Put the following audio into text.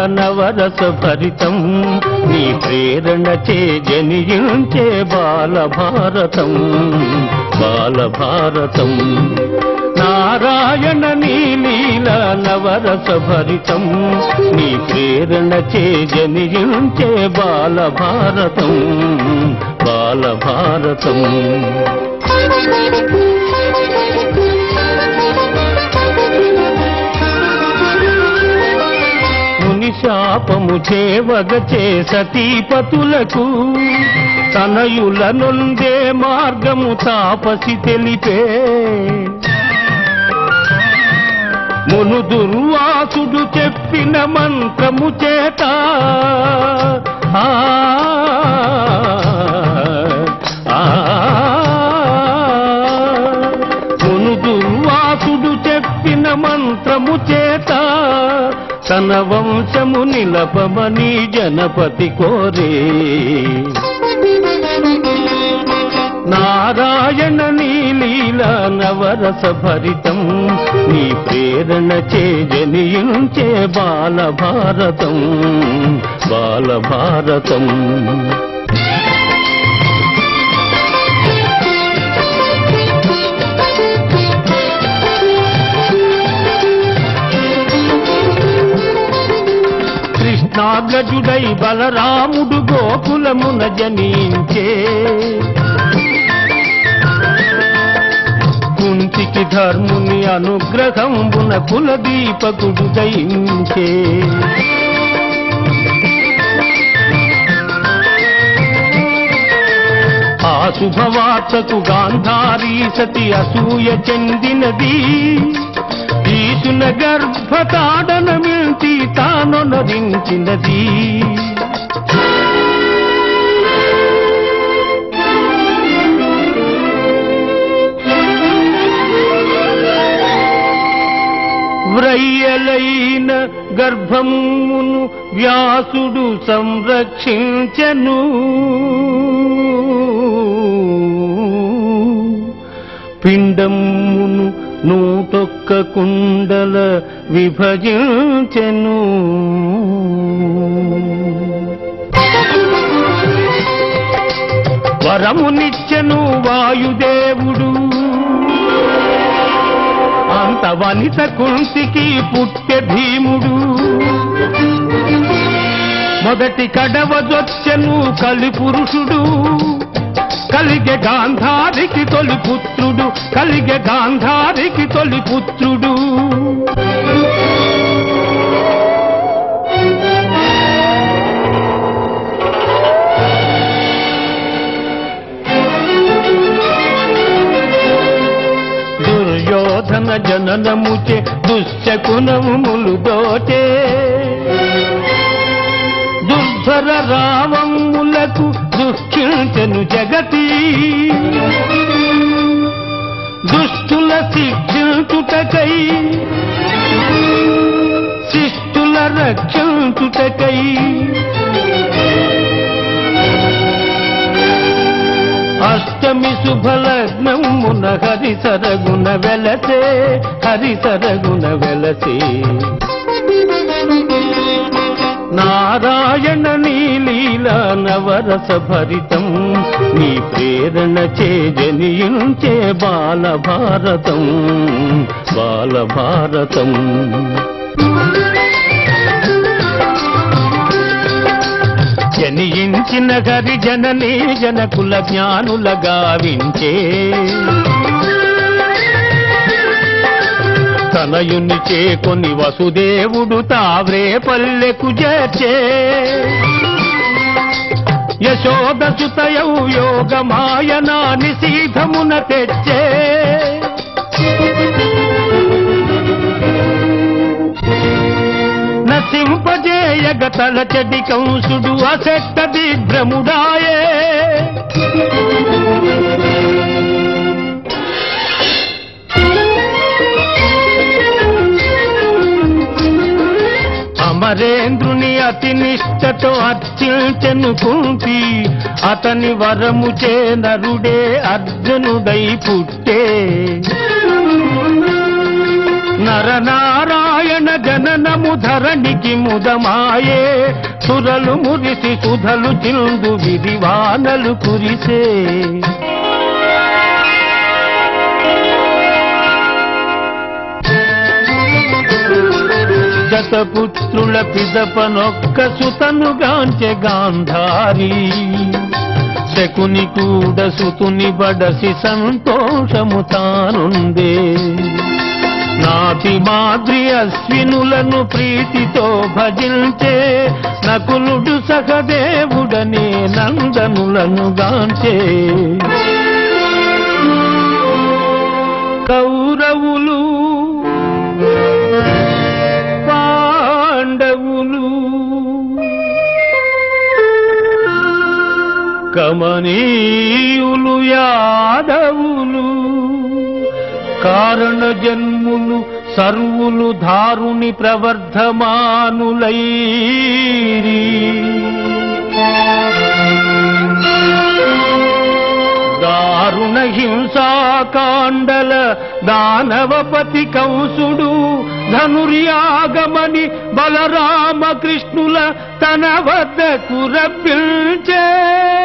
నవరస భరితం నీ ప్రేరణ చే జనియించే బాల భారతం బాల భారతం నారాయణ నీ లీల నవరస భరితం నీ ప్రేరణ చే జనియించే బాల భారతం బాల భారతం ముని శాపము చేవగచే సతీపతులకు తనయుల నొందే మార్గము తాపసి తెలిపే మును దుర్వాసుడు చెప్పిన మంత్రము చేత ఆ, ఆ, మును దుర్వాసుడు చెప్పిన మంత్రము చేత తన వంశము నిలపమని జనపతి కోరే నారాయణ నీ లీల నవరస భరితం నీ ప్రేరణ చే జనియించే బాల భారతం బాల భారతం కృష్ణాగ్రజుడై బలరాముడు గోకులమున జనించే కుంతికి ధర్ముని అనుగ్రహంబున కులదీపకుడు దయించే ఆ శుభవార్తకు గాంధారీ సతి అసూయ చెందినది ఈసున గర్భతాడన మిల్చి తానొనరించినది వ్రయ్యలైన గర్భమును వ్యాసుడు సంరక్షించను పిండమును నూటొక్క కుండల విభజించెను వరమునిచ్చెను వాయుదేవుడు అంత వనిత కుంతికి పుట్టె భీముడు మొదటి కడవజొచ్చెను కలి పురుషుడు కలిగె గాంధారికి తొలి పుత్రుడు కలిగె గాంధారికి తొలి పుత్రుడు దుర్యోధన జననముచే దుశ్శకునములు దోచే దుర్ధర రావములకు దుఃఖించను జగతి దుష్టుల శిక్షించుటకై శిష్టుల రక్షించుటకై అష్టమి శుభలగ్నమున హరిసరగుణ వెలసే హరిసరగుణ వెలసే నారాయణ నీలీల నవరస భరితం నీ ప్రేరణ చే జనియించే బాల భారతం బాల భారతం జనియించిన గరి జననీ జనకుల జ్ఞానుల గావించే తనయుని చేకొని వసుదేవుడు తావ్రే పల్లెకు చేర్చే యశోద సుతయౌ యోగ మాయనా నిశీధమున తెచ్చే నసింపజేయగ తలచడి కంసుడు అసెట్ట దిగ్భ్రముడాయే అమరేంద్రుని అతి నిష్టతో అర్చించెను కుంతి అతని వరము చే నరుడే అర్జునుడై పుట్టే నరనారాయణ మన జననము ధరణికి ముదమాయే సురలు మురిసి సుధలు చిందు విరివానలు కురిసే దశపుత్రుల పిదపనొక్క సుతను గాంచె గాంధారి శకుని కూడ సుతుని బడసి సంతోషము తానుందే నాటి మాద్రి అశ్వినులను ప్రీతితో భజించే నకులుడు సహదేవుడనే నందనులను గాంచే కౌరవులు పాండవులు కమనీయులు యాదవులు కారణ జన్ములు సర్వులు దారుని ప్రవర్ధమానులైరి దారుణ హింసాకాండల దానవపతి కంసుడు ధనుర్యాగమని బలరామకృష్ణుల తన వద్దకు రప్పించే